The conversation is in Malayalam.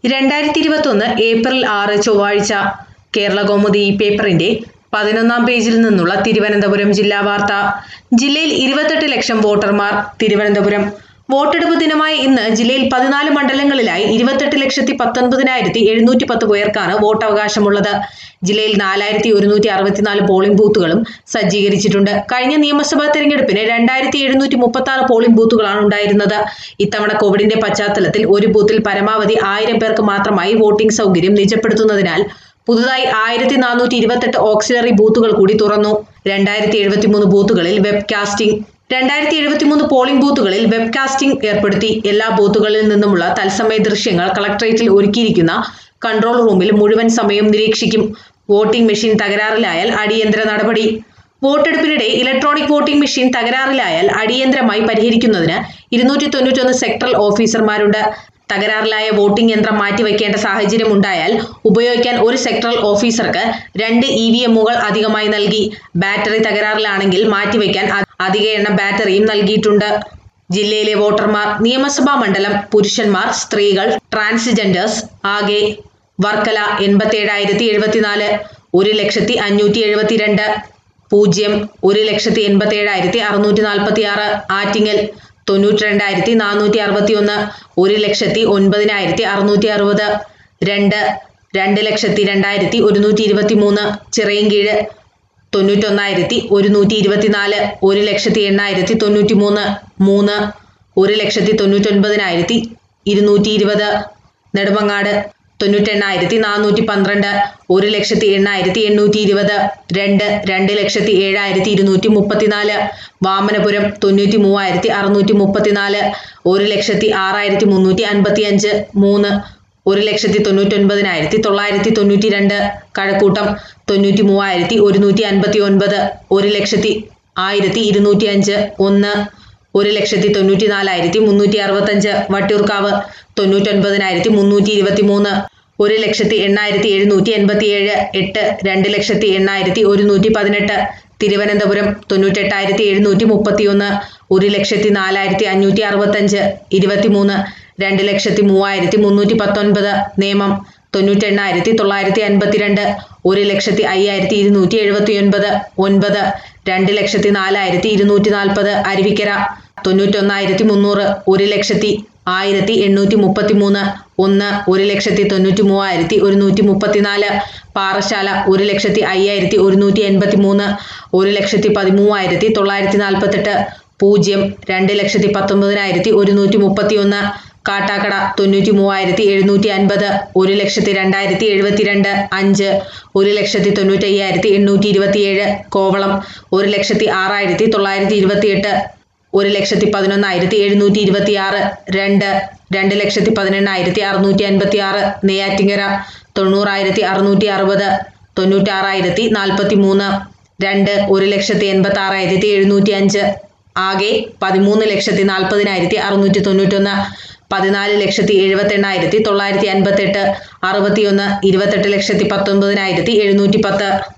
രണ്ടായിരത്തി ഇരുപത്തൊന്ന് ഏപ്രിൽ ആറ് ചൊവ്വാഴ്ച കേരള കൗമുദി ഈ പേപ്പറിന്റെ പതിനൊന്നാം പേജിൽ നിന്നുള്ള തിരുവനന്തപുരം ജില്ലാ വാർത്ത ജില്ലയിൽ ഇരുപത്തെട്ട് ലക്ഷം വോട്ടർമാർ തിരുവനന്തപുരം വോട്ടെടുപ്പ് ദിനമായ ഇന്ന് ജില്ലയിൽ പതിനാല് മണ്ഡലങ്ങളിലായി ഇരുപത്തെട്ട് ലക്ഷത്തി പത്തൊൻപതിനായിരത്തി എഴുന്നൂറ്റി പത്ത് പേർക്കാണ് വോട്ടവകാശമുള്ളത് ജില്ലയിൽ നാലായിരത്തി ഒരുന്നൂറ്റി അറുപത്തിനാല് പോളിംഗ് ബൂത്തുകളും സജ്ജീകരിച്ചിട്ടുണ്ട് കഴിഞ്ഞ നിയമസഭാ തെരഞ്ഞെടുപ്പിന് രണ്ടായിരത്തി എഴുന്നൂറ്റി മുപ്പത്തി ആറ് പോളിംഗ് ബൂത്തുകളാണ് ഉണ്ടായിരുന്നത് ഇത്തവണ കോവിഡിന്റെ പശ്ചാത്തലത്തിൽ ഒരു ബൂത്തിൽ പരമാവധി ആയിരം പേർക്ക് മാത്രമായി വോട്ടിംഗ് സൗകര്യം നിജപ്പെടുത്തുന്നതിനാൽ പുതുതായി ആയിരത്തി നാനൂറ്റി ഇരുപത്തെട്ട് ഓക്സിലറി ബൂത്തുകൾ കൂടി തുറന്നു രണ്ടായിരത്തി എഴുപത്തിമൂന്ന് ബൂത്തുകളിൽ വെബ് കാസ്റ്റിംഗ് രണ്ടായിരത്തി എഴുപത്തിമൂന്ന് പോളിംഗ് ബൂത്തുകളിൽ വെബ് കാസ്റ്റിംഗ് ഏർപ്പെടുത്തി എല്ലാ ബൂത്തുകളിൽ നിന്നുമുള്ള തത്സമയ ദൃശ്യങ്ങൾ കളക്ടറേറ്റിൽ ഒരുക്കിയിരിക്കുന്ന കൺട്രോൾ റൂമിൽ മുഴുവൻ സമയം നിരീക്ഷിക്കും വോട്ടിംഗ് മെഷീൻ തകരാറിലായാൽ അടിയന്തര നടപടി വോട്ടെടുപ്പിനിടെ ഇലക്ട്രോണിക് വോട്ടിംഗ് മെഷീൻ തകരാറിലായാൽ അടിയന്തരമായി പരിഹരിക്കുന്നതിന് ഇരുന്നൂറ്റി തൊണ്ണൂറ്റൊന്ന് സെക്ടറൽ ഓഫീസർമാരുണ്ട് തകരാറിലായ വോട്ടിംഗ് യന്ത്രം മാറ്റിവെക്കേണ്ട സാഹചര്യം ഉണ്ടായാൽ ഉപയോഗിക്കാൻ ഒരു സെക്ടറൽ ഓഫീസർക്ക് രണ്ട് ഇ വി എമ്മുകൾ അധികമായി നൽകി ബാറ്ററി തകരാറിലാണെങ്കിൽ മാറ്റിവെക്കാൻ അ- അധിക എണ്ണം ബാറ്ററിയും നൽകിയിട്ടുണ്ട് ജില്ലയിലെ വോട്ടർമാർ നിയമസഭാ മണ്ഡലം പുരുഷന്മാർ സ്ത്രീകൾ ട്രാൻസ്ജെൻഡേഴ്സ് ആകെ വർക്കല എൺപത്തിയേഴായിരത്തി എഴുപത്തിനാല് ഒരു ലക്ഷത്തി അഞ്ഞൂറ്റി എഴുപത്തിരണ്ട് പൂജ്യം ഒരു ലക്ഷത്തി എൺപത്തി ഏഴായിരത്തി അറുന്നൂറ്റി നാൽപ്പത്തി ആറ് ആറ്റിങ്ങൽ തൊണ്ണൂറ്റി രണ്ടായിരത്തി നാനൂറ്റി അറുപത്തി ഒന്ന് ഒരു ലക്ഷത്തി ഒൻപതിനായിരത്തി അറുന്നൂറ്റി അറുപത് രണ്ട് രണ്ട് ലക്ഷത്തി രണ്ടായിരത്തി ഒരുന്നൂറ്റി ഇരുപത്തി മൂന്ന് ചിറയൻകീഴ് തൊണ്ണൂറ്റൊന്നായിരത്തി ഒരുന്നൂറ്റി ഇരുപത്തിനാല് ഒരു ലക്ഷത്തി എണ്ണായിരത്തി തൊണ്ണൂറ്റി മൂന്ന് മൂന്ന് ഒരു ലക്ഷത്തി തൊണ്ണൂറ്റൊൻപതിനായിരത്തി ഇരുന്നൂറ്റി ഇരുപത് നെടുമങ്ങാട് തൊണ്ണൂറ്റെണ്ണായിരത്തി നാനൂറ്റി പന്ത്രണ്ട് ഒരു ലക്ഷത്തി എണ്ണായിരത്തി എണ്ണൂറ്റി ഇരുപത് രണ്ട് രണ്ട് ലക്ഷത്തി ഏഴായിരത്തി ഇരുന്നൂറ്റി മുപ്പത്തിനാല് വാമനപുരം തൊണ്ണൂറ്റി മൂവായിരത്തി അറുന്നൂറ്റി മുപ്പത്തിനാല് ഒരു ലക്ഷത്തി ആറായിരത്തി മുന്നൂറ്റി അൻപത്തി അഞ്ച് മൂന്ന് ഒരു ലക്ഷത്തി തൊണ്ണൂറ്റൊൻപതിനായിരത്തി തൊള്ളായിരത്തി തൊണ്ണൂറ്റി രണ്ട് കഴക്കൂട്ടം തൊണ്ണൂറ്റി മൂവായിരത്തി ഒരുന്നൂറ്റി അൻപത്തി ഒൻപത് ഒരു ലക്ഷത്തി ആയിരത്തി ഇരുന്നൂറ്റി അഞ്ച് ഒന്ന് ഒരു ലക്ഷത്തി തൊണ്ണൂറ്റി നാലായിരത്തി മുന്നൂറ്റി അറുപത്തഞ്ച് വട്ടിയൂർക്കാവ് തൊണ്ണൂറ്റൊൻപതിനായിരത്തി മുന്നൂറ്റി ഇരുപത്തി മൂന്ന് ഒരു ലക്ഷത്തി എണ്ണായിരത്തി എഴുന്നൂറ്റി എൺപത്തി ഏഴ് എട്ട് രണ്ട് ലക്ഷത്തി എണ്ണായിരത്തി ഒരുന്നൂറ്റി പതിനെട്ട് തിരുവനന്തപുരം തൊണ്ണൂറ്റെട്ടായിരത്തി എഴുന്നൂറ്റി മുപ്പത്തിയൊന്ന് ഒരു ലക്ഷത്തി നാലായിരത്തി അഞ്ഞൂറ്റി അറുപത്തഞ്ച് ഇരുപത്തിമൂന്ന് രണ്ട് ലക്ഷത്തി മൂവായിരത്തി മുന്നൂറ്റി പത്തൊൻപത് നേമം തൊണ്ണൂറ്റെണ്ണായിരത്തി തൊള്ളായിരത്തി അൻപത്തിരണ്ട് ഒരു ലക്ഷത്തി അയ്യായിരത്തി ഇരുന്നൂറ്റി എഴുപത്തി ഒൻപത് ഒൻപത് രണ്ട് ലക്ഷത്തി നാലായിരത്തി ഇരുന്നൂറ്റി നാൽപ്പത് അരുവിക്കര തൊണ്ണൂറ്റൊന്നായിരത്തി മുന്നൂറ് ഒരു ലക്ഷത്തി ആയിരത്തി എണ്ണൂറ്റി മുപ്പത്തി മൂന്ന് ഒന്ന് ഒരു ലക്ഷത്തി തൊണ്ണൂറ്റി മൂവായിരത്തി ഒരുന്നൂറ്റി മുപ്പത്തിനാല് പാറശാല ഒരു ലക്ഷത്തി അയ്യായിരത്തി ഒരുന്നൂറ്റി എൺപത്തി മൂന്ന് ഒരു ലക്ഷത്തി പതിമൂവായിരത്തി തൊള്ളായിരത്തി നാൽപ്പത്തെട്ട് പൂജ്യം രണ്ട് ലക്ഷത്തി പത്തൊമ്പതിനായിരത്തി ഒരുന്നൂറ്റി മുപ്പത്തി ഒന്ന് കാട്ടാക്കട തൊണ്ണൂറ്റി മൂവായിരത്തി എഴുന്നൂറ്റി അൻപത് ഒരു ലക്ഷത്തി രണ്ടായിരത്തി എഴുപത്തിരണ്ട് അഞ്ച് ഒരു ലക്ഷത്തി തൊണ്ണൂറ്റി അയ്യായിരത്തി എണ്ണൂറ്റി ഇരുപത്തിയേഴ് കോവളം ഒരു ലക്ഷത്തി ആറായിരത്തി തൊള്ളായിരത്തി ഇരുപത്തിയെട്ട് ഒരു ലക്ഷത്തി പതിനൊന്നായിരത്തി എഴുന്നൂറ്റി ഇരുപത്തി ആറ് രണ്ട് രണ്ട് ലക്ഷത്തി പതിനെണ്ണായിരത്തി അറുന്നൂറ്റി അൻപത്തി ആറ് നെയ്യാറ്റിങ്ങര തൊണ്ണൂറായിരത്തി അറുന്നൂറ്റി അറുപത് തൊണ്ണൂറ്റാറായിരത്തി നാൽപ്പത്തി മൂന്ന് രണ്ട് ഒരു ലക്ഷത്തി എൺപത്തി ആറായിരത്തി എഴുന്നൂറ്റി അഞ്ച് ആകെ പതിമൂന്ന് ലക്ഷത്തി നാൽപ്പതിനായിരത്തി അറുന്നൂറ്റി തൊണ്ണൂറ്റൊന്ന് പതിനാല് ലക്ഷത്തി എഴുപത്തെണ്ണായിരത്തി തൊള്ളായിരത്തി അൻപത്തെട്ട് അറുപത്തിയൊന്ന് ഇരുപത്തെട്ട് ലക്ഷത്തി പത്തൊൻപതിനായിരത്തി എഴുന്നൂറ്റി പത്ത്